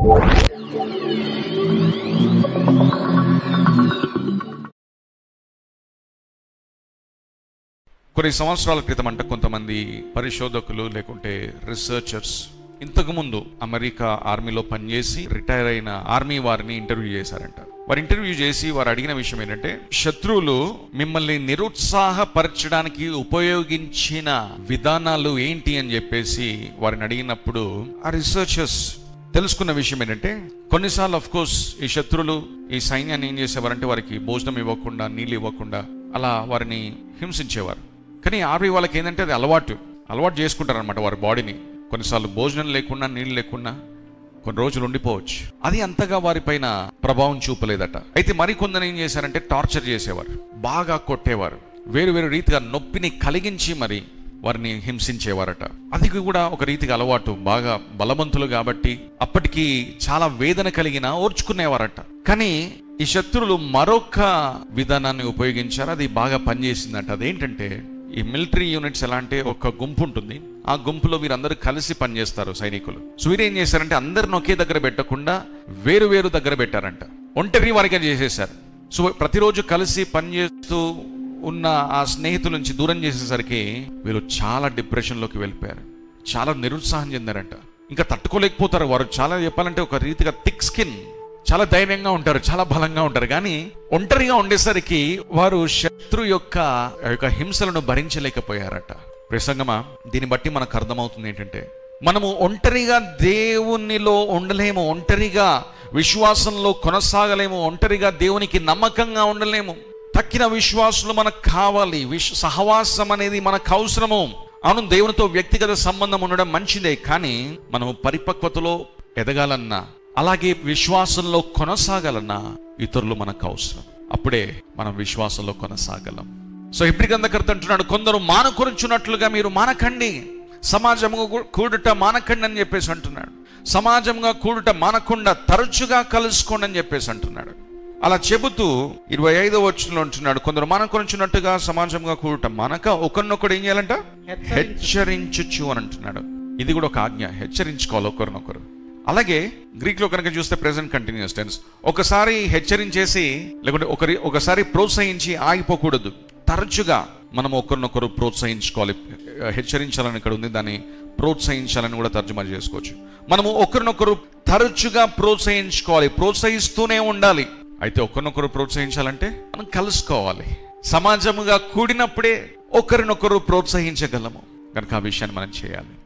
కొన్ని సంవత్సరాల క్రితం అంటే కొంతమంది పరిశోధకులు లేకుంటే రీసెర్చర్స్ ఇంతకుముందు అమెరికా ఆర్మీలో పనిచేసి రిటైర్ అయిన ఆర్మీ వారిని ఇంటర్వ్యూ చేశారంట వారు ఇంటర్వ్యూ చేసి వారు అడిగిన విషయం ఏంటంటే శత్రువులు మిమ్మల్ని నిరుత్సాహపరచడానికి ఉపయోగించిన విధానాలు ఏంటి అని చెప్పేసి వారిని అడిగినప్పుడు ఆ రీసెర్చర్స్ తెలుసుకున్న విషయం ఏంటంటే కొన్నిసార్లు అఫ్ కోర్స్ ఈ శత్రువులు ఈ సైన్యాన్ని ఏం చేసేవారంటే వారికి భోజనం ఇవ్వకుండా నీళ్ళు ఇవ్వకుండా అలా వారిని హింసించేవారు కానీ ఆర్మీ వాళ్ళకి ఏంటంటే అది అలవాటు అలవాటు చేసుకుంటారనమాట వారి బాడీని కొన్నిసార్లు భోజనం లేకుండా నీళ్ళు లేకుండా కొన్ని రోజులు ఉండిపోవచ్చు అది అంతగా వారిపైన ప్రభావం చూపలేదట అయితే మరికొందరు ఏం చేశారంటే టార్చర్ చేసేవారు బాగా కొట్టేవారు వేరు వేరు రీతిగా నొప్పిని కలిగించి మరి వారిని హింసించేవారట అది కూడా ఒక రీతిగా అలవాటు బాగా బలవంతులు కాబట్టి అప్పటికి చాలా వేదన కలిగిన ఓర్చుకునేవారట కానీ ఈ శత్రువులు మరొక విధానాన్ని ఉపయోగించారు అది బాగా పనిచేసిందట అదేంటంటే ఈ మిలిటరీ యూనిట్స్ ఎలా అంటే ఒక గుంపు ఉంటుంది ఆ గుంపులో వీరందరూ కలిసి పనిచేస్తారు సైనికులు సో వీరు ఏం చేశారంటే అందరిని ఒకే దగ్గర పెట్టకుండా వేరు వేరు దగ్గర పెట్టారంట ఒంటరి వారిగా చేసేసారు సో ప్రతిరోజు కలిసి పనిచేస్తూ ఉన్న ఆ స్నేహితుల నుంచి దూరం చేసేసరికి వీళ్ళు చాలా డిప్రెషన్లోకి వెళ్ళిపోయారు చాలా నిరుత్సాహం చెందారంట ఇంకా తట్టుకోలేకపోతారు వారు చాలా చెప్పాలంటే ఒక రీతిగా థిక్ స్కిన్ చాలా ధైర్యంగా ఉంటారు చాలా బలంగా ఉంటారు కానీ ఒంటరిగా ఉండేసరికి వారు శత్రు యొక్క ఆ యొక్క హింసలను భరించలేకపోయారట ప్రసంగమా దీన్ని బట్టి మనకు అర్థమవుతుంది ఏంటంటే మనము ఒంటరిగా దేవునిలో ఉండలేము ఒంటరిగా విశ్వాసంలో కొనసాగలేము ఒంటరిగా దేవునికి నమ్మకంగా ఉండలేము తక్కిన విశ్వాసులు మనకు కావాలి విశ్ సహవాసం అనేది మనకు అవసరము అవును దేవునితో వ్యక్తిగత సంబంధం ఉండడం మంచిదే కానీ మనము పరిపక్వతలో ఎదగాలన్నా అలాగే విశ్వాసంలో కొనసాగాలన్నా ఇతరులు మనకు అవసరం అప్పుడే మనం విశ్వాసంలో కొనసాగలం సో ఇప్పుడు గంధకర్త అంటున్నాడు కొందరు మానకొరుచున్నట్లుగా మీరు మానకండి సమాజముగా కూ- కూడుట మానకండి అని చెప్పేసి అంటున్నాడు సమాజంగా కూడుట మానకుండా తరచుగా కలుసుకోండి అని చెప్పేసి అంటున్నాడు అలా చెబుతూ ఇరవై ఐదో వచ్చిన అంటున్నాడు కొందరు మానకొరుచున్నట్టుగా సమాజంగా కూడుట మానక ఒకరినొకడు ఏం చేయాలంట హెచ్చరించుచు అని అంటున్నాడు ఇది కూడా ఒక ఆజ్ఞ హెచ్చరించుకోవాలి ఒకరినొకరు అలాగే గ్రీక్ లో కనుక చూస్తే ప్రెసెంట్ కంటిన్యూస్ టెన్స్ ఒకసారి హెచ్చరించేసి లేకుంటే ఒకరి ఒకసారి ప్రోత్సహించి ఆగిపోకూడదు తరచుగా మనం ఒకరినొకరు ప్రోత్సహించుకోవాలి హెచ్చరించాలని ఇక్కడ ఉంది దాన్ని ప్రోత్సహించాలని కూడా తర్జుమా చేసుకోవచ్చు మనము ఒకరినొకరు తరచుగా ప్రోత్సహించుకోవాలి ప్రోత్సహిస్తూనే ఉండాలి అయితే ఒకరినొకరు ప్రోత్సహించాలంటే మనం కలుసుకోవాలి సమాజముగా కూడినప్పుడే ఒకరినొకరు ప్రోత్సహించగలము కనుక ఆ విషయాన్ని మనం చేయాలి